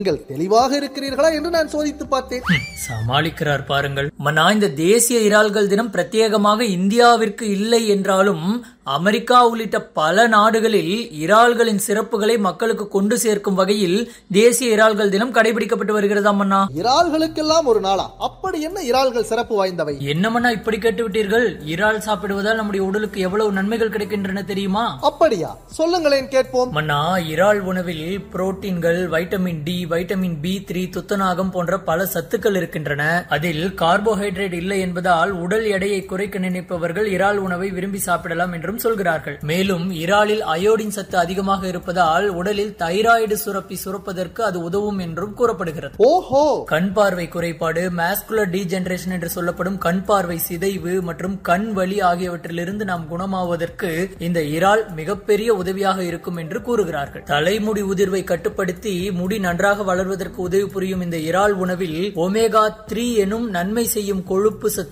நீங்கள் தெளிவாக இருக்கிறீர்களா என்று நான் சோதித்து பார்த்தேன் சமாளிக்கிறார் பாருங்கள் மன்னா இந்த தேசிய இறால்கள் தினம் பிரத்யேகமாக இந்தியாவிற்கு இல்லை என்றாலும் அமெரிக்கா உள்ளிட்ட பல நாடுகளில் இறால்களின் சிறப்புகளை மக்களுக்கு கொண்டு சேர்க்கும் வகையில் தேசிய இறால்கள் தினம் கடைபிடிக்கப்பட்டு வருகிறதா மன்னா இறால்களுக்கெல்லாம் ஒரு நாளா அப்படி என்ன இறால்கள் சிறப்பு வாய்ந்தவை என்ன மன்னா இப்படி கேட்டு விட்டீர்கள் இறால் சாப்பிடுவதால் நம்முடைய உடலுக்கு எவ்வளவு நன்மைகள் கிடைக்கின்றன தெரியுமா அப்படியா சொல்லுங்களேன் கேட்போம் மன்னா இறால் உணவில் புரோட்டீன்கள் vitamin D vitamin B three துத்தநாகம் போன்ற பல சத்துக்கள் இருக்கின்றன அதில் கார்போஹைட்ரேட் இல்லை என்பதால் உடல் எடையை குறைக்க நினைப்பவர்கள் இறால் உணவை விரும்பி சாப்பிடலாம் என்றும் சொல்கிறார்கள் மேலும் இறாலில் அயோடின் சத்து அதிகமாக இருப்பதால் உடலில் தைராய்டு சுரப்பி சுரப்பதற்கு அது உதவும் என்றும் கூறப்படுகிறது ஓஹோ கண் பார்வை குறைபாடு மேஸ்குலர் டீஜெனரேஷன் என்று சொல்லப்படும் கண் பார்வை சிதைவு மற்றும் கண் வலி ஆகியவற்றிலிருந்து நாம் குணமாவதற்கு இந்த இறால் மிகப்பெரிய உதவியாக இருக்கும் என்று கூறுகிறார்கள் தலைமுடி உதிர்வை கட்டுப்படுத்தி முடி நன்றாக வளர்வதற்கு உதவி புரியும் இந்த இறால் உணவில் ஒமேகா த்ரீ எனும் நன்மை செய்யும் கொழுப்பு சத்து